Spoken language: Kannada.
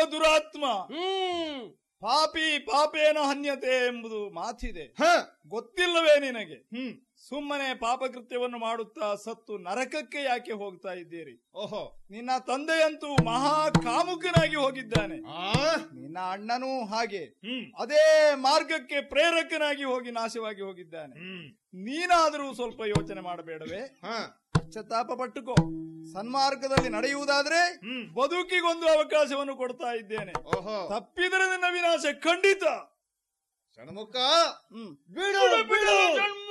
ದುರಾತ್ಮ ಹ್ಮ್ ಪಾಪಿ ಪಾಪೇನ ಹನ್ಯತೆ ಎಂಬುದು ಮಾತಿದೆ ಹ ಗೊತ್ತಿಲ್ಲವೇ ನಿನಗೆ ಹ್ಮ್ ಸುಮ್ಮನೆ ಪಾಪಕೃತ್ಯವನ್ನು ಮಾಡುತ್ತಾ ಸತ್ತು ನರಕಕ್ಕೆ ಯಾಕೆ ಹೋಗ್ತಾ ಇದ್ದೀರಿ ಓಹೋ ನಿನ್ನ ತಂದೆಯಂತೂ ಮಹಾ ಕಾಮುಕನಾಗಿ ಹೋಗಿದ್ದಾನೆ ಆ ನಿನ್ನ ಅಣ್ಣನೂ ಹಾಗೆ ಹ್ಮ್ ಅದೇ ಮಾರ್ಗಕ್ಕೆ ಪ್ರೇರಕನಾಗಿ ಹೋಗಿ ನಾಶವಾಗಿ ಹೋಗಿದ್ದಾನೆ ಹ್ಮ್ ನೀನಾದರೂ ಸ್ವಲ್ಪ ಯೋಚನೆ ಮಾಡಬೇಡವೇ ಹ ಪಶ್ಚಾತ್ತಾಪ ಪಟ್ಟುಕೋ ಸನ್ಮಾರ್ಗದಲ್ಲಿ ನಡೆಯುವುದಾದ್ರೆ ಹ್ಮ್ ಬದುಕಿಗೊಂದು ಅವಕಾಶವನ್ನು ಕೊಡ್ತಾ ಇದ್ದೇನೆ ಓಹೋ ತಪ್ಪಿದರೆ ನಿನ್ನ ವಿನಾಶ ಖಂಡಿತ ಷಣ್ಮುಖ ಹ್ಮ್ ಬಿಡು ಬಿಡು